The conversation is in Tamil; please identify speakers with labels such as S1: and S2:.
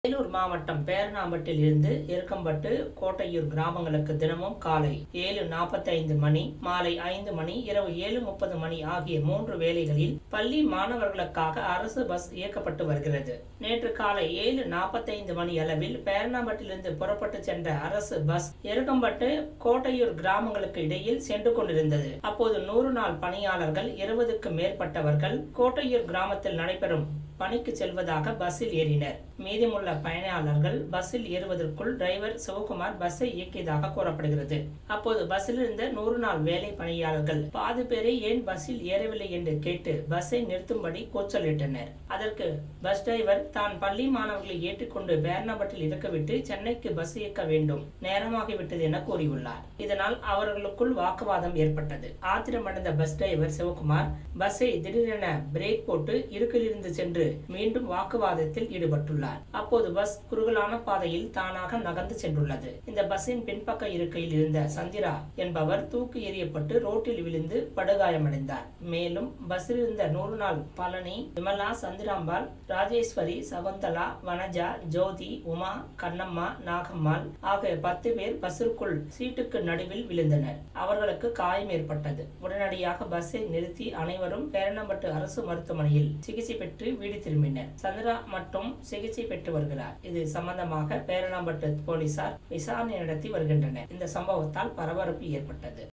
S1: வேலூர் மாவட்டம் பேரணாம்பட்டில் இருந்து எருக்கம்பட்டு கோட்டையூர் கிராமங்களுக்கு தினமும் காலை ஏழு நாற்பத்தைந்து மணி மாலை ஐந்து மணி இரவு ஏழு முப்பது மணி ஆகிய மூன்று வேளைகளில் பள்ளி மாணவர்களுக்காக அரசு பஸ் இயக்கப்பட்டு வருகிறது நேற்று காலை ஏழு நாற்பத்தைந்து மணி அளவில் பேரணாம்பட்டிலிருந்து புறப்பட்டு சென்ற அரசு பஸ் எருக்கம்பட்டு கோட்டையூர் கிராமங்களுக்கு இடையில் சென்று கொண்டிருந்தது அப்போது நூறு நாள் பணியாளர்கள் இருபதுக்கும் மேற்பட்டவர்கள் கோட்டையூர் கிராமத்தில் நடைபெறும் பணிக்கு செல்வதாக பஸ்ஸில் ஏறினர் மீதமுள்ள பயணியாளர்கள் பஸ்ஸில் ஏறுவதற்குள் டிரைவர் சிவகுமார் பஸ்ஸை இயக்கியதாக கூறப்படுகிறது அப்போது பஸ்ஸில் இருந்த நூறு நாள் வேலை பணியாளர்கள் பாதி பேரை ஏன் பஸ்ஸில் ஏறவில்லை என்று கேட்டு பஸ்ஸை நிறுத்தும்படி கூச்சலிட்டனர் அதற்கு பஸ் டிரைவர் தான் பள்ளி மாணவர்களை ஏற்றிக்கொண்டு பேர்னபட்டில் இறக்கிவிட்டு சென்னைக்கு பஸ் இயக்க வேண்டும் நேரமாகிவிட்டது என கூறியுள்ளார் இதனால் அவர்களுக்குள் வாக்குவாதம் ஏற்பட்டது ஆத்திரமடைந்த பஸ் டிரைவர் சிவகுமார் பஸ்ஸை திடீரென பிரேக் போட்டு இருக்கிலிருந்து சென்று மீண்டும் வாக்குவாதத்தில் ஈடுபட்டுள்ளார் அப்போது பஸ் குறுகலான பாதையில் தானாக நகர்ந்து சென்றுள்ளது இந்த பஸ்ஸின் பின்பக்க இருக்கையில் இருந்த சந்திரா என்பவர் தூக்கி எறியப்பட்டு ரோட்டில் விழுந்து படுகாயமடைந்தார் மேலும் பஸ்ஸில் இருந்த நூறு நாள் பழனி விமலா சந்திராம்பாள் ராஜேஸ்வரி சகுந்தலா வனஜா ஜோதி உமா கண்ணம்மா நாகம்மாள் ஆகிய பத்து பேர் பஸ்ஸிற்குள் சீட்டுக்கு நடுவில் விழுந்தனர் அவர்களுக்கு காயம் ஏற்பட்டது உடனடியாக பஸ்ஸை நிறுத்தி அனைவரும் பேரணம்பட்டு அரசு மருத்துவமனையில் சிகிச்சை பெற்று வீடு திரும்பினர் சந்திரா மட்டும் சிகிச்சை பெற்று வருகிறார் இது சம்பந்தமாக பேரணம்பட்டு போலீசார் விசாரணை நடத்தி வருகின்றனர் இந்த சம்பவத்தால் பரபரப்பு ஏற்பட்டது